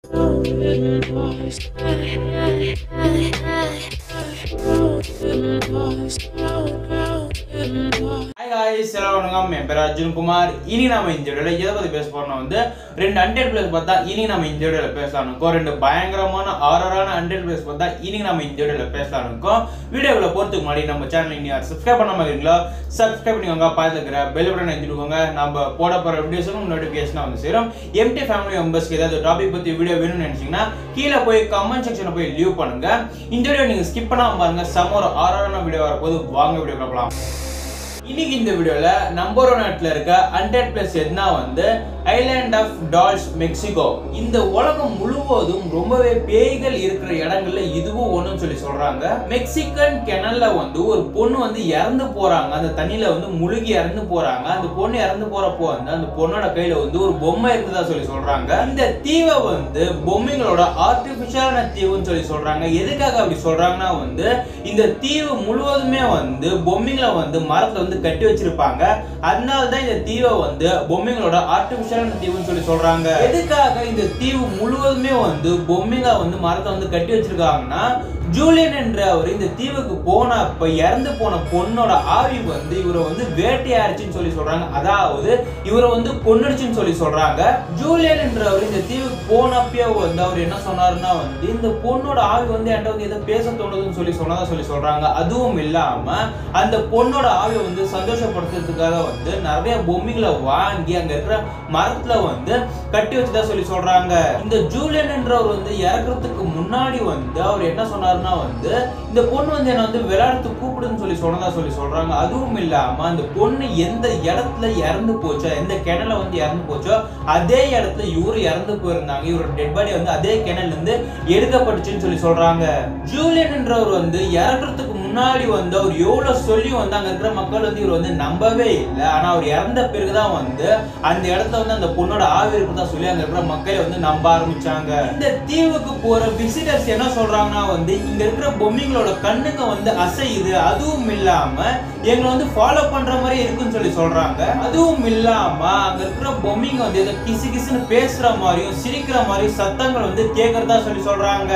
hi guys எல்லாம் வணக்கம் என் பேர் அர்ஜுன் குமார் இனி நம்ம இந்த வீடியோவில் எதை பற்றி பேச போறோம்னா வந்து ரெண்டு ஹண்ட்ரட் பிளேஸ் பார்த்தா இனி நம்ம இந்த வீடியோவில் பேசலாம் இருக்கோம் ரெண்டு பயங்கரமான ஆரரான ஹண்ட்ரட் பிளேஸ் பார்த்தா இனி நம்ம இந்த வீடியோவில் பேசலாம் இருக்கோம் வீடியோவில் போகிறதுக்கு முன்னாடி நம்ம சேனல் இனி யார் சப்ஸ்கிரைப் பண்ணாம இருக்கீங்களோ சப்ஸ்கிரைப் பண்ணிக்கோங்க பார்த்து இருக்கிற பெல் பட்டன் எழுதிட்டுக்கோங்க நம்ம போட போகிற வீடியோஸும் நோட்டிஃபிகேஷன் வந்து சேரும் எம்டி ஃபேமிலி மெம்பர்ஸ்க்கு ஏதாவது டாபிக் பற்றி வீடியோ வேணும்னு நினைச்சீங்கன்னா கீழே போய் கமெண்ட் செக்ஷனில் போய் லீவ் பண்ணுங்க இந்த வீடியோ நீங்கள் ஸ்கிப் பண்ணாம பாருங்க செம்ம ஒரு ஆறான வீடியோ வரப்போது வாங்க வீடியோ பார்க்கலாம் இன்னைக்கு இந்த வீடியோல நம்பர் ஒன் இடத்துல இருக்க ஹண்ட்ரட் பிளஸ் எதுனா வந்து ஐலாண்ட் ஆஃப் டால்ஸ் மெக்சிகோ இந்த உலகம் முழுவதும் ரொம்பவே பேய்கள் இருக்கிற இடங்கள்ல இதுவும் ஒண்ணுன்னு சொல்லி சொல்றாங்க மெக்சிகன் கெனல்ல வந்து ஒரு பொண்ணு வந்து இறந்து போறாங்க அந்த தண்ணியில வந்து முழுகி இறந்து போறாங்க அந்த பொண்ணு இறந்து போறப்போ வந்து அந்த பொண்ணோட கையில வந்து ஒரு பொம்மை இருந்ததா சொல்லி சொல்றாங்க இந்த தீவை வந்து பொம்மைகளோட ஆர்டிபிஷியலான தீவுன்னு சொல்லி சொல்றாங்க எதுக்காக அப்படி சொல்றாங்கன்னா வந்து இந்த தீவு முழுவதுமே வந்து பொம்மைகளை வந்து மரத்துல வந்து கட்டி வச்சிருப்பாங்க அதனால தான் இந்த தீவை வந்து பொம்மைகளோட ஆர்டிபிஷியலான தீவுன்னு சொல்லி சொல்றாங்க எதுக்காக இந்த தீவு முழுவதுமே வந்து பொம்மைகளை வந்து மரத்தை வந்து கட்டி வச்சிருக்காங்கன்னா ஜூலியன் என்ற அவர் இந்த தீவுக்கு போனப்ப இறந்து போன பொண்ணோட ஆவி வந்து இவரை வந்து வேட்டையாடுச்சுன்னு சொல்லி சொல்றாங்க அதாவது இவரை வந்து கொன்னுடுச்சுன்னு சொல்லி சொல்றாங்க ஜூலியன் என்றவர் இந்த தீவுக்கு போனப்பயே வந்து அவர் என்ன சொன்னாருன்னா வந்து இந்த பொண்ணோட ஆவி வந்து என்கிட்ட வந்து ஏதோ பேச தோணுதுன்னு சொல்லி சொன்னதா சொல்லி சொல்றாங்க அதுவும் இல்லாம அந்த பொண்ணோட ஆவி வந்து சந்தோஷப்படுத்துறதுக்காக வந்து நிறைய பொம்மைகளை வாங்கி அங்க இருக்கிற மரத்துல வந்து கட்டி வச்சதா சொல்லி சொல்றாங்க இந்த ஜூலியன் என்றவர் வந்து இறக்குறதுக்கு முன்னாடி வந்து அவர் என்ன சொன்னாருன்னா வந்து இந்த பொண்ணு வந்து என்ன வந்து விளையாடுறதுக்கு கூப்பிடுன்னு சொல்லி சொன்னதா சொல்லி சொல்றாங்க அதுவும் இல்லாம அந்த பொண்ணு எந்த இடத்துல இறந்து போச்சோ எந்த கிணல வந்து இறந்து போச்சோ அதே இடத்துல இவரு இறந்து போயிருந்தாங்க இவரோட டெட் பாடி வந்து அதே கிணல்ல இருந்து எடுக்கப்பட்டுச்சுன்னு சொல்லி சொல்றாங்க ஜூலியன் என்றவர் வந்து இறக்குறதுக்கு முன்னாடி வந்து அவர் எவ்வளவு சொல்லி வந்து அங்க இருக்கிற மக்கள் வந்து இவர் வந்து நம்பவே இல்லை ஆனா அவர் இறந்த பிறகுதான் வந்து அந்த இடத்துல வந்து அந்த பொண்ணோட ஆவி இருக்குதா சொல்லி அங்க இருக்கிற மக்களை வந்து நம்ப ஆரம்பிச்சாங்க இந்த தீவுக்கு போற விசிட்டர்ஸ் என்ன சொல்றாங்கன்னா வந்து இங்க இருக்கிற பொம்மைங்களோட கண்ணுங்க வந்து அசையுது அதுவும் இல்லாம எங்களை வந்து ஃபாலோ பண்ற மாதிரி இருக்குன்னு சொல்லி சொல்றாங்க அதுவும் இல்லாம அங்க இருக்கிற பொம்மைங்க வந்து ஏதோ கிசு கிசுன்னு பேசுற மாதிரியும் சிரிக்கிற மாதிரியும் சத்தங்கள் வந்து கேக்குறதா சொல்லி சொல்றாங்க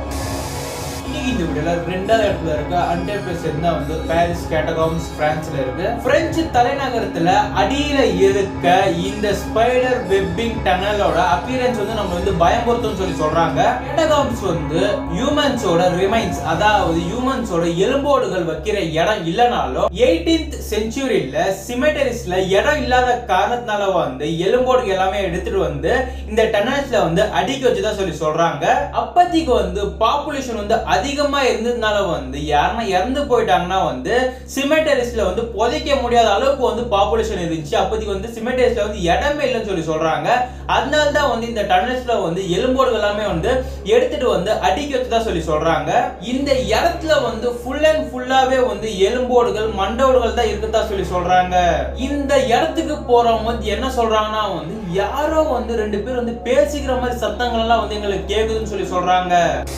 இன்னைக்கு இந்த வீடியோல ரெண்டாவது இடத்துல இருக்க ஹண்ட்ரட் பிளஸ் இருந்தா வந்து பாரிஸ் கேட்டகாம்ஸ் பிரான்ஸ்ல இருக்கு பிரெஞ்சு தலைநகரத்துல அடியில இருக்க இந்த ஸ்பைடர் வெப்பிங் டனலோட அப்பியரன்ஸ் வந்து நம்ம வந்து பயமுறுத்தும்னு சொல்லி சொல்றாங்க கேட்டகாம்ஸ் வந்து ஹியூமன்ஸோட ரிமைன்ஸ் அதாவது ஹியூமன்ஸோட எலும்போடுகள் வைக்கிற இடம் இல்லனாலும் எயிட்டீன்த் செஞ்சுரியில சிமெட்டரிஸ்ல இடம் இல்லாத காரணத்தினால வந்து எலும்போடுகள் எல்லாமே எடுத்துட்டு வந்து இந்த டனல்ஸ்ல வந்து அடுக்கி வச்சுதான் சொல்லி சொல்றாங்க அப்பத்திக்கு வந்து பாப்புலேஷன் வந்து அதிகமா இருந்ததுனால வந்து யாருன்னா இறந்து போயிட்டாங்கன்னா வந்து சிமெட்டரிஸ்ல வந்து புதைக்க முடியாத அளவுக்கு வந்து பாப்புலேஷன் இருந்துச்சு அப்போதைக்கு வந்து சிமெட்டரிஸ்ல வந்து இடமே இல்லைன்னு சொல்லி சொல்றாங்க அதனால தான் வந்து இந்த டனல்ஸ்ல வந்து எலும்போடுகள் எல்லாமே வந்து எடுத்துட்டு வந்து அடுக்கி வச்சுதா சொல்லி சொல்றாங்க இந்த இடத்துல வந்து ஃபுல் அண்ட் ஃபுல்லாவே வந்து எலும்போடுகள் மண்டோடுகள் தான் இருக்கதா சொல்லி சொல்றாங்க இந்த இடத்துக்கு போறவங்க வந்து என்ன சொல்றாங்கன்னா வந்து யாரோ வந்து ரெண்டு பேர் வந்து பேசிக்கிற மாதிரி சத்தங்கள் எல்லாம் வந்து எங்களுக்கு கேக்குதுன்னு சொல்லி சொல்றாங்க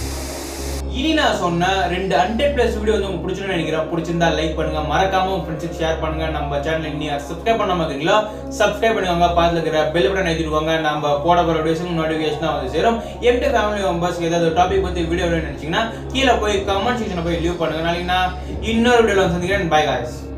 இனி நான் சொன்ன ரெண்டு ஹண்ட்ரட் பிளஸ் வீடியோ வந்து உங்களுக்கு பிடிச்சிருன்னு நினைக்கிறேன் பிடிச்சிருந்தா லைக் பண்ணுங்க மறக்காம உங்க ஃப்ரெண்ட்ஸுக்கு ஷேர் பண்ணுங்க நம்ம சேனல் இன்னி சப்ஸ்கிரைப் பண்ணாம இருக்கீங்களா சப்ஸ்கிரைப் பண்ணுவாங்க பார்த்துல இருக்கிற பெல் பட்டன் எழுதிடுவாங்க நம்ம போட போற வீடியோஸும் நோட்டிஃபிகேஷன் வந்து சேரும் எம்டி ஃபேமிலி மெம்பர்ஸ்க்கு ஏதாவது டாபிக் பத்தி வீடியோ வேணும்னு நினைச்சீங்கன்னா கீழே போய் கமெண்ட் செக்ஷனை போய் லீவ் பண்ணுங்க நாளைக்கு நான் இன்னொரு வீடியோல வந்து சந்திக்கிறேன் பை காய்ஸ்